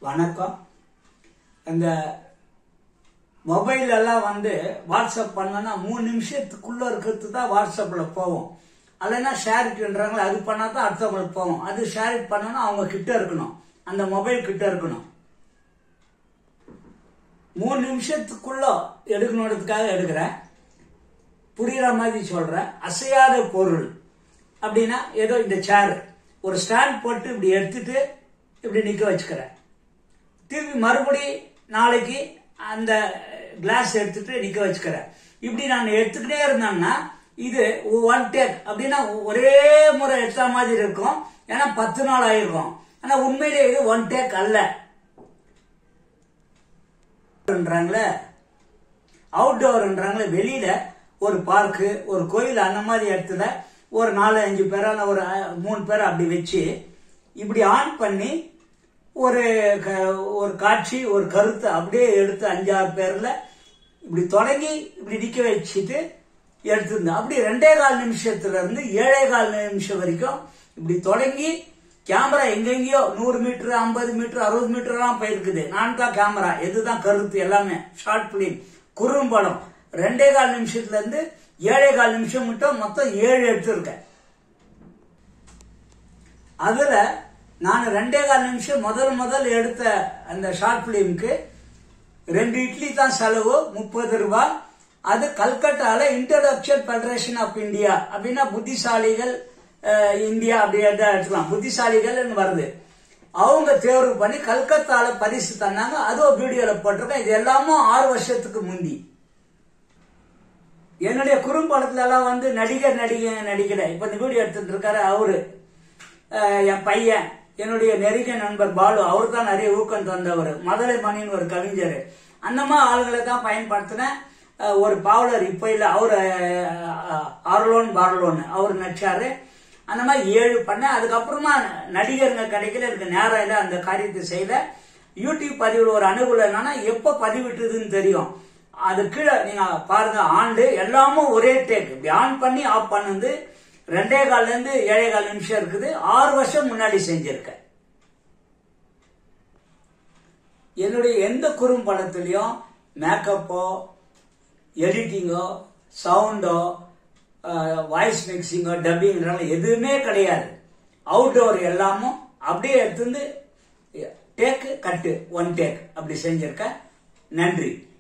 வணக்கம் இந்த மொபைல் எல்லாம் வந்து வாட்ஸ்அப் பண்ணனா மூணு நிமிஷத்துக்குள்ள இருக்கிறது தான் வாட்ஸ்அப்ல போவோம் இல்லைன்னா ஷேரிட்ன்றாங்களே அது பண்ணா தான் அடுத்தவங்களுக்கு போவோம் அது ஷேரிட் பண்ணணும் அவங்க கிட்ட இருக்கணும் அந்த மொபைல் கிட்ட இருக்கணும் மூணு நிமிஷத்துக்குள்ள எடுக்கணுன்றதுக்காக எடுக்கிறேன் புரியுற மாதிரி சொல்றேன் அசையாத பொருள் அப்படின்னா ஏதோ இந்த சேர் ஒரு ஸ்டாண்ட் போட்டு இப்படி எடுத்துட்டு இப்படி நிக்க வச்சுக்கிறேன் திருப்பி மறுபடி நாளைக்கு அந்த கிளாஸ் எடுத்துட்டு நிக்க வச்சுக்கிறேன் இப்படி நான் எடுத்துக்கிட்டே இருந்தேன்னா இது ஒன் டேக் அப்படின்னா ஒரே முறை எடுத்த மாதிரி இருக்கும் ஏன்னா பத்து நாள் ஆயிருக்கும் ஆனா உண்மையிலே இது ஒன் டேக் அல்ல ன்றாங்களே அவுட்டோர்ன்றாங்களே வெளியில ஒரு பார்க்கு ஒரு கோயில் அந்த மாதிரி இடத்துல ஒரு நாலு அஞ்சு பேரான ஒரு அஹ், மூணு பேரை அப்படி வச்சு இப்படி ஆன் பண்ணி ஒரு க- ஒரு காட்சி ஒரு கருத்தை அப்படியே எடுத்து அஞ்சாறு பேர்ல இப்படி தொடங்கி இப்படி நிக்க வச்சுட்டு எடுத்திருந்தேன் அப்படி ரெண்டே கால் நிமிஷத்துல இருந்து ஏழே கால் நிமிஷம் வரைக்கும் இப்படி தொடங்கி கேமரா எங்கெங்கயோ நூறு மீட்டர் ஐம்பது மீட்டர் அறுபது மீட்டர் எல்லாம் போயிருக்குது நான் தான் கேமரா எதுதான் கருத்து எல்லாமே ஷார்ட் பிலிம் குறும்படம் ரெண்டே கால் நிமிஷத்துல இருந்து ஏழே கால் நிமிஷம் மட்டும் மொத்தம் ஏழு எடுத்திருக்கேன் அதுல நான் ரெண்டே கால் நிமிஷம் முதல் முதல் எடுத்த அந்த ஷார்ட் பிலிம்க்கு ரெண்டு இட்லி தான் செலவு முப்பது ரூபாய் அது கல்கட்டால இன்டர்டக்ஷன் ஃபெடரேஷன் ஆஃப் இந்தியா அப்படின்னா புத்திசாலிகள் அஹ், இந்தியா அப்படி தான் எடுத்துக்கலாம் புத்திசாலிகள் வருது அவங்க தேர்வு பண்ணி கல்கத்தால பரிசு தந்தாங்க அதுவும் வீடியோல போட்டிருக்கேன் இது எல்லாமும் ஆறு வருஷத்துக்கு முந்தி என்னுடைய குறும்படத்துல எல்லாம் வந்து நடிகர் நடிகை நடிக்கல இப்ப இந்த வீடியோ எடுத்துட்டு இருக்காரு அவரு அஹ், என் பையன் என்னுடைய நெருங்கிய நண்பர் பாலு அவர் தான் நிறைய ஊக்கம் தந்தவர் மதுரை மணின்னு ஒரு கவிஞர் அந்த மாதிரி ஆளுங்களை தான் பயன்படுத்தினேன் அஹ், ஒரு பாவலர் இப்ப இல்ல அவர் ஆர்லோன் பார்லோன் அவர் நடிச்சாரு அந்த மாதிரி ஏழு பண்ணேன் அதுக்கப்புறமா நடிகருங்க கிடைக்கல எனக்கு நேரம் இல்லை அந்த காரியத்தை செய்யல யூடியூப் பதிவில் ஒரு அனுகூலம் என்னன்னா எப்ப பதிவிட்டுதுன்னு தெரியும் அது கீழே நீங்க பாருங்க ஆண்டு எல்லாமும் ஒரே டேக் இப்படி ஆன் பண்ணி ஆஃப் பண்ணுது ரெண்டே கால்ல இருந்து ஏழே கால் நிமிஷம் இருக்குது ஆறு வருஷம் முன்னாடி செஞ்சிருக்கேன் என்னுடைய எந்த குறும்படத்திலையும் மேக்கப்போ எடிட்டிங்கோ சவுண்டோ வாய்ஸ் மிக்சிங்கோ டப்பிங்கிறாங்க எதுவுமே கிடையாது அவுட்டோர் எல்லாமும் அப்படியே எடுத்துருந்து டேக்கு கட்டு ஒன் டேக் அப்படி செஞ்சிருக்கேன் நன்றி